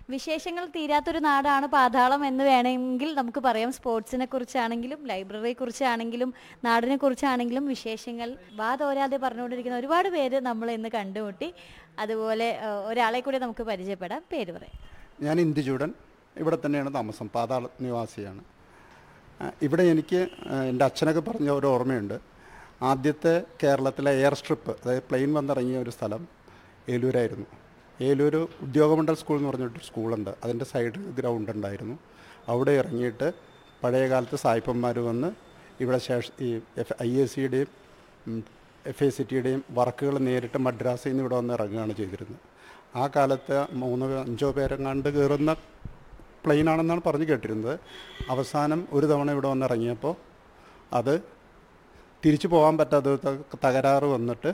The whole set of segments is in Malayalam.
വിശേഷങ്ങൾ തീരാത്തൊരു നാടാണ് പാതാളം എന്ന് വേണമെങ്കിൽ നമുക്ക് പറയാം സ്പോർട്സിനെ കുറിച്ചാണെങ്കിലും ലൈബ്രറിയെ കുറിച്ചാണെങ്കിലും നാടിനെ കുറിച്ചാണെങ്കിലും വിശേഷങ്ങൾ വാ തോരാതെ പറഞ്ഞുകൊണ്ടിരിക്കുന്ന ഒരുപാട് പേര് നമ്മൾ ഇന്ന് കണ്ടുമുട്ടി അതുപോലെ ആ, ഒരാളെ കൂടി നമുക്ക് പരിചയപ്പെടാം പേര് പറയാം ഞാൻ ഇന്ദുചൂടൻ ഇവിടെ തന്നെയാണ് താമസം പാതാള നിവാസിയാണ് ആ, ഇവിടെ എനിക്ക് ആ, എൻ്റെ അച്ഛനൊക്കെ പറഞ്ഞ ഒരു ഓർമ്മയുണ്ട് ആദ്യത്തെ കേരളത്തിലെ എയർ സ്ട്രിപ്പ് അതായത് പ്ലെയിൻ വന്നിറങ്ങിയ ഒരു സ്ഥലം ഏലൂരായിരുന്നു ഏലൂർ ഉദ്യോഗമണ്ഡൽ സ്കൂൾ എന്ന് പറഞ്ഞിട്ടൊരു സ്കൂളുണ്ട് അതിൻ്റെ സൈഡിൽ ഗ്രൗണ്ട് ഉണ്ടായിരുന്നു അവിടെ ഇറങ്ങിയിട്ട് പഴയ കാലത്ത് സായിപ്പന്മാർ വന്ന് ഇവിടെ ശേഷം ഈ എഫ് ഐ എസ് സിയുടെയും എഫ് എ സി ടിയുടെയും വർക്കുകൾ നേരിട്ട് മദ്രാസിൽ നിന്ന് ഇവിടെ വന്ന് ഇറങ്ങുകയാണ് ചെയ്തിരുന്നത് ആ കാലത്ത് മൂന്ന് അഞ്ചോ പേരെങ്ങാണ്ട് കയറുന്ന പ്ലെയിനാണെന്നാണ് പറഞ്ഞു കേട്ടിരുന്നത് അവസാനം ഒരു തവണ ഇവിടെ വന്ന് ഇറങ്ങിയപ്പോൾ അത് തിരിച്ചു പോകാൻ പറ്റാത്ത ത- തകരാറ് വന്നിട്ട്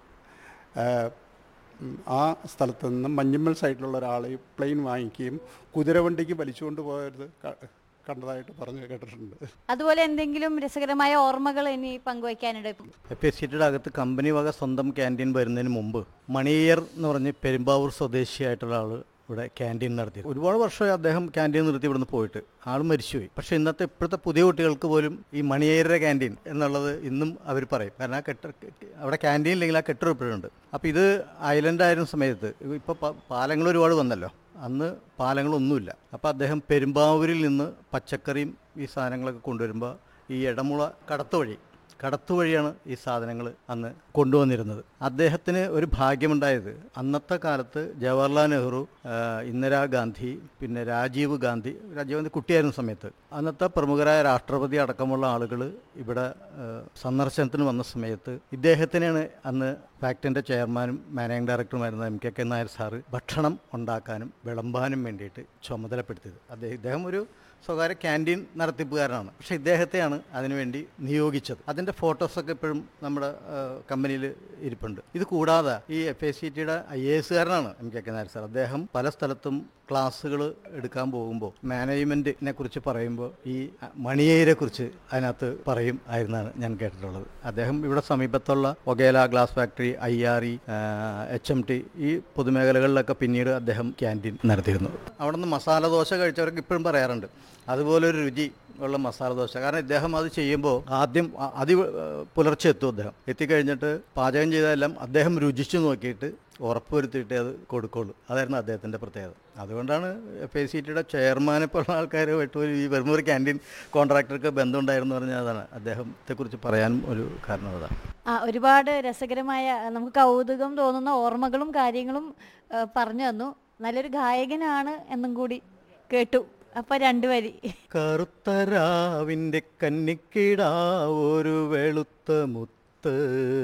ആ, ഉം, ആ സ്ഥലത്ത് നിന്ന് മഞ്ഞമ്മൽ സൈഡിലുള്ള ഒരാൾ ഈ പ്ലെയിൻ വാങ്ങിക്കുകയും കുതിരവണ്ടിക്ക് വലിച്ചുകൊണ്ട് പോയത് ക- കണ്ടതായിട്ട് പറഞ്ഞു കേട്ടിട്ടുണ്ട് അതുപോലെ എന്തെങ്കിലും രസകരമായ ഓർമ്മകൾ ഇനി പങ്കുവയ്ക്കാനിട എഫ് എസ് സിറ്റിയുടെ അകത്ത് കമ്പനി വക സ്വന്തം ക്യാൻറ്റീൻ വരുന്നതിന് മുമ്പ് മണിയർ എന്ന് പറഞ്ഞ് പെരുമ്പാവൂർ സ്വദേശിയായിട്ടുള്ള ആൾ ഇവിടെ ക്യാൻറ്റീൻ നടത്തി ഒരുപാട് വർഷമായി അദ്ദേഹം ക്യാൻറ്റീൻ നിർത്തി ഇവിടുന്ന് പോയിട്ട് ആൾ മരിച്ചുപോയി പക്ഷേ ഇന്നത്തെ ഇപ്പോഴത്തെ പുതിയ കുട്ടികൾക്ക് പോലും ഈ മണിയേരുടെ ക്യാൻറ്റീൻ എന്നുള്ളത് ഇന്നും അവർ പറയും കാരണം ആ കെട്ട അവിടെ ക്യാൻറ്റീൻ ഇല്ലെങ്കിൽ ആ കെട്ടിടം ഇപ്പോഴുണ്ട് അപ്പോൾ ഇത് ഐലൻഡ് ആയിരുന്ന സമയത്ത് ഇപ്പോൾ പാലങ്ങൾ ഒരുപാട് വന്നല്ലോ അന്ന് പാലങ്ങളൊന്നുമില്ല അപ്പോൾ അദ്ദേഹം പെരുമ്പാവൂരിൽ നിന്ന് പച്ചക്കറിയും ഈ സാധനങ്ങളൊക്കെ കൊണ്ടുവരുമ്പോൾ ഈ ഇടമുള കടത്ത് വഴി കടത്തു വഴിയാണ് ഈ സാധനങ്ങൾ അന്ന് കൊണ്ടുവന്നിരുന്നത് അദ്ദേഹത്തിന് ഒരു ഭാഗ്യമുണ്ടായത് അന്നത്തെ കാലത്ത് ജവഹർലാൽ നെഹ്റു ആ, ഇന്ദിരാഗാന്ധി പിന്നെ രാജീവ് ഗാന്ധി രാജീവ് ഗാന്ധി കുട്ടിയായിരുന്ന സമയത്ത് അന്നത്തെ പ്രമുഖരായ രാഷ്ട്രപതി അടക്കമുള്ള ആളുകൾ ഇവിടെ ആ, സന്ദർശനത്തിന് വന്ന സമയത്ത് ഇദ്ദേഹത്തിനാണ് അന്ന് ഫാക്ടിൻ്റെ ചെയർമാനും മാനേജിംഗ് ഡയറക്ടറുമായിരുന്ന M K K Nair sir ഭക്ഷണം ഉണ്ടാക്കാനും വിളമ്പാനും വേണ്ടിയിട്ട് ചുമതലപ്പെടുത്തിയത് അദ്ദേഹം ഇദ്ദേഹം ഒരു സ്വകാര്യ ക്യാൻറ്റീൻ നടത്തിപ്പുകാരനാണ് പക്ഷേ ഇദ്ദേഹത്തെയാണ് അതിനുവേണ്ടി നിയോഗിച്ചത് അതിൻ്റെ ഫോട്ടോസൊക്കെ ഇപ്പോഴും നമ്മുടെ കമ്പനിയിൽ ഇരിപ്പുണ്ട് ഇത് കൂടാതെ ഈ എഫ് എ സി ടിയുടെ ഐ എ എസുകാരനാണ് M K K Nair sir അദ്ദേഹം പല സ്ഥലത്തും ക്ലാസ്സുകൾ എടുക്കാൻ പോകുമ്പോൾ മാനേജ്മെൻറ്റിനെ കുറിച്ച് പറയുമ്പോൾ ഈ മണിയേരെ കുറിച്ച് അതിനകത്ത് പറയും ആയിരുന്നാണ് ഞാൻ കേട്ടിട്ടുള്ളത് അദ്ദേഹം ഇവിടെ സമീപത്തുള്ള Ogale glass factory I R E H M T ഈ പൊതുമേഖലകളിലൊക്കെ പിന്നീട് അദ്ദേഹം ക്യാൻറ്റീൻ നടത്തിയിരുന്നു അവിടെ നിന്ന് മസാല ദോശ കഴിച്ചവർക്ക് ഇപ്പോഴും പറയാറുണ്ട് അതുപോലെ ഒരു രുചി ഉള്ള മസാല ദോശ കാരണം ഇദ്ദേഹം അത് ചെയ്യുമ്പോൾ ആദ്യം അ- അതി പുലർച്ചെ എത്തും അദ്ദേഹം എത്തിക്കഴിഞ്ഞിട്ട് പാചകം ചെയ്തതെല്ലാം അദ്ദേഹം രുചിച്ചു നോക്കിയിട്ട് ഉറപ്പുവരുത്തിയിട്ടേ അത് കൊടുക്കുള്ളൂ അതായിരുന്നു അദ്ദേഹത്തിൻ്റെ പ്രത്യേകത അതുകൊണ്ടാണ് എഫ് ഐ സി ടിയുടെ ചെയർമാനെ പോലുള്ള ആൾക്കാരുമായിട്ട് ഒരു ഈ വെറും ഒരു ക്യാൻറ്റീൻ കോൺട്രാക്ടർക്ക് ബന്ധമുണ്ടായിരുന്നു പറഞ്ഞാൽ അതാണ് അദ്ദേഹത്തെക്കുറിച്ച് പറയാനും ഒരു കാരണം അതാണ് ആ ഒരുപാട് രസകരമായ നമുക്ക് കൗതുകം തോന്നുന്ന ഓർമ്മകളും കാര്യങ്ങളും ആ, പറഞ്ഞു തന്നു നല്ലൊരു ഗായകനാണ് എന്നും കൂടി കേട്ടു അപ്പൊ രണ്ടു വരി കറുത്തരാവിൻ്റെ കന്നിക്കിടാ ഒരു വെളുത്ത മുത്ത്